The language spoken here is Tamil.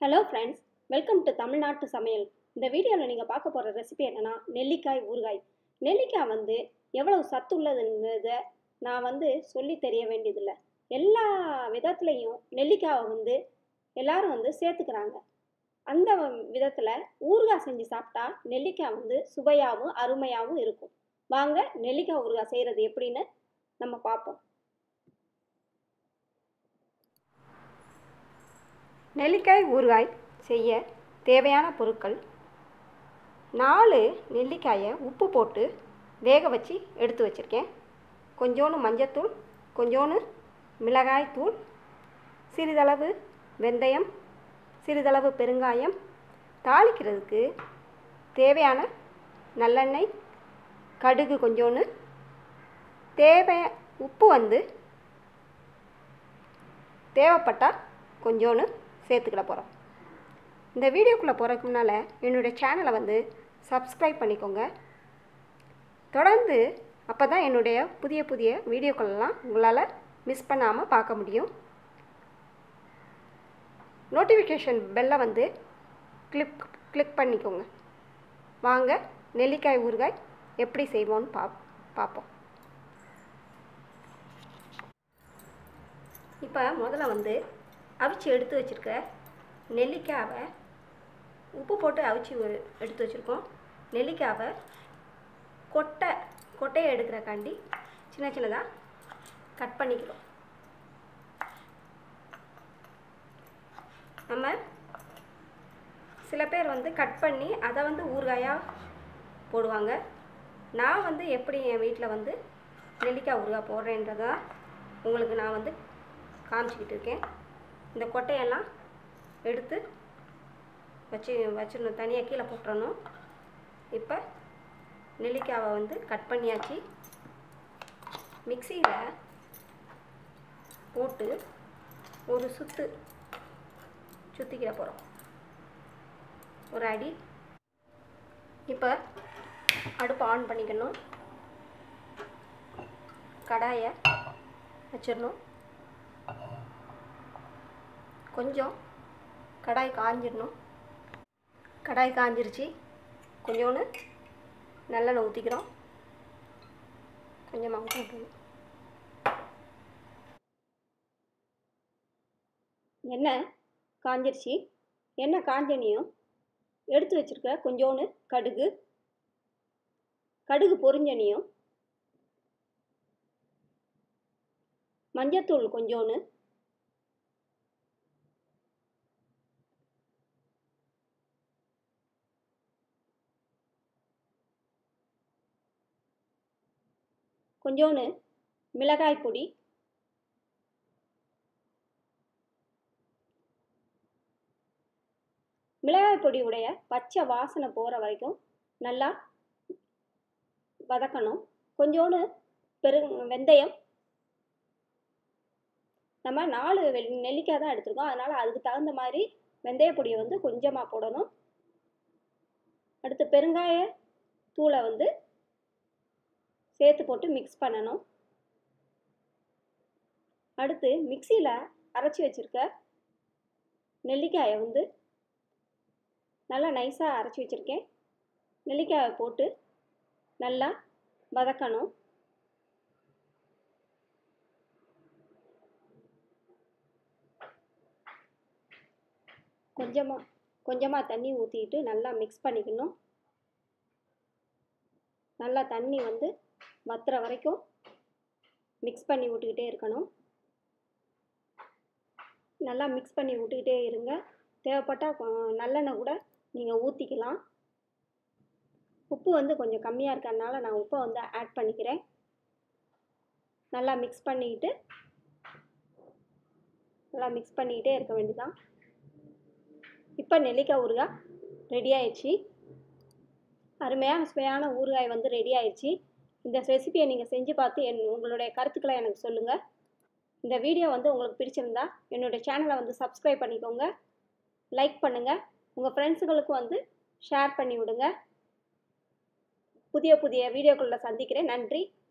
ஹலோ ஃப்ரெண்ட்ஸ் வெல்கம் டு தமிழ்நாட்டு சமையல் இந்த வீடியோவில் நீங்கள் பார்க்க போகிற ரெசிபி என்னென்னா நெல்லிக்காய் ஊறுகாய் நெல்லிக்காய் வந்து எவ்வளவு சத்து உள்ளதுன்றதை நான் வந்து சொல்லி தெரிய வேண்டியதில்லை எல்லா விதத்துலேயும் நெல்லிக்காவை வந்து எல்லாரும் வந்து சேர்த்துக்கிறாங்க அந்த விதத்தில் ஊறுகாய் செஞ்சு சாப்பிட்டா நெல்லிக்காய் வந்து சுவையாகவும் அருமையாகவும் இருக்கும் வாங்க நெல்லிக்காய் ஊறுகாய் செய்கிறது எப்படின்னு நம்ம பார்ப்போம் நெல்லிக்காய் ஊறுகாய் செய்ய தேவையான பொருட்கள் நாலு நெல்லிக்காயை உப்பு போட்டு வேக வச்சு எடுத்து வச்சுருக்கேன் கொஞ்சோண்டு மஞ்சத்தூள் கொஞ்சோண்டு மிளகாய் தூள் சிறிதளவு வெந்தயம் சிறிதளவு பெருங்காயம் தாளிக்கிறதுக்கு தேவையான நல்லெண்ணெய் கடுகு கொஞ்சோண்டு தேவை உப்பு வந்து தேவைப்பட்டால் கொஞ்சோண்டு சேர்த்துக்கிட போகிறோம் இந்த வீடியோக்குள்ளே போகிறதுக்கு முன்னால் என்னுடைய சேனலை வந்து சப்ஸ்கிரைப் பண்ணிக்கோங்க தொடர்ந்து அப்போ தான் என்னுடைய புதிய புதிய வீடியோக்களெல்லாம் உங்களால் மிஸ் பண்ணாமல் பார்க்க முடியும் நோட்டிஃபிகேஷன் பெல்லை வந்து கிளிக் கிளிக் பண்ணிக்கோங்க வாங்க நெல்லிக்காய் ஊறுகாய் எப்படி செய்வோன்னு பா பார்ப்போம் இப்போ முதல்ல வந்து அவிச்சு எடுத்து வச்சுருக்க நெல்லிக்காவை உப்பு போட்டு அவிச்சு ஒரு- எடுத்து வச்சுருக்கோம் நெல்லிக்காவை கொட்டை கொட்டையை எடுக்கிறக்காண்டி சின்ன சின்னதாக கட் பண்ணிக்கிறோம் நம்ம சில பேர் வந்து கட் பண்ணி அதை வந்து ஊறுகாயாக போடுவாங்க நான் வந்து எப்படி என் வீட்டில் வந்து நெல்லிக்காய் ஊறுகாய் போடுறேன்றதை உங்களுக்கு நான் வந்து காமிச்சிக்கிட்டு இருக்கேன் இந்த கொட்டையெல்லாம் எடுத்து வச்சு வச்சிடணும் தனியாக கீழே போட்டுறணும் இப்போ நெல்லிக்காவை வந்து கட் பண்ணியாச்சு மிக்சியில் போட்டு ஒரு சுத்து சுற்றிக்கிற போகிறோம் ஒரு அடி இப்போ அடுப்பை ஆன் பண்ணிக்கணும் கடாயை வச்சிடணும் கொஞ்சம் கடாய் காஞ்சிடணும் கடாய் காஞ்சிருச்சு கொஞ்சோண்டு நல்லெண்ணெய் ஊற்றிக்கிறோம் கொஞ்சமாக ஊற்றணும் எண்ணெய் காஞ்சிருச்சு எண்ணெய் காஞ்சனியும் எடுத்து வச்சிருக்க கொஞ்சோண்டு கடுகு கடுகு பொரிஞ்சனியும் மஞ்சத்தூள் கொஞ்சோண்டு கொஞ்சோண்டு மிளகாய் பொடி மிளகாய் பொடியுடைய பச்சை வாசனை போகிற வரைக்கும் நல்லா வதக்கணும் கொஞ்சோண்டு பெரு வெந்தயம் நம்ம நாலு வெ- நெல்லிக்காய் தான் எடுத்திருக்கோம் அதனால் அதுக்கு தகுந்த மாதிரி வெந்தய பொடியை வந்து கொஞ்சமாக போடணும் அடுத்து பெருங்காய தூளை வந்து சேர்த்து போட்டு மிக்ஸ் பண்ணணும் அடுத்து மிக்சியில் அரைச்சி வச்சுருக்க நெல்லிக்காயை வந்து நல்லா நைஸாக அரைச்சி வச்சுருக்கேன் நெல்லிக்காயை போட்டு நல்லா வதக்கணும் கொஞ்சமாக கொஞ்சமாக தண்ணி ஊற்றிட்டு நல்லா மிக்ஸ் பண்ணிக்கணும் நல்லா தண்ணி வந்து வத்துற வரைக்கும் மிக்ஸ் பண்ணி விட்டுக்கிட்டே இருக்கணும் நல்லா மிக்ஸ் பண்ணி விட்டுக்கிட்டே இருங்க தேவைப்பட்டால் கொ- நல்லெண்ணெய் கூட நீங்கள் ஊற்றிக்கலாம் உப்பு வந்து கொஞ்சம் கம்மியாக இருக்கறனால நான் உப்பை வந்து ஆட் பண்ணிக்கிறேன் நல்லா மிக்ஸ் பண்ணிக்கிட்டு நல்லா மிக்ஸ் பண்ணிக்கிட்டே இருக்க வேண்டியதான் இப்போ நெல்லிக்காய் ஊறுகாய் ரெடி ஆயிடுச்சு அருமையான சுவையான ஊறுகாய் வந்து ரெடி ஆயிடுச்சு இந்த ரெசிபியை நீங்கள் செஞ்சு பார்த்து என் உங்களுடைய கருத்துக்களை எனக்கு சொல்லுங்கள் இந்த வீடியோ வந்து உங்களுக்கு பிடிச்சிருந்தா என்னுடைய சேனலை வந்து சப்ஸ்கிரைப் பண்ணிக்கோங்க லைக் பண்ணுங்கள் உங்கள் ஃப்ரெண்ட்ஸுகளுக்கும் வந்து ஷேர் பண்ணி விடுங்க புதிய புதிய வீடியோக்களில் சந்திக்கிறேன் நன்றி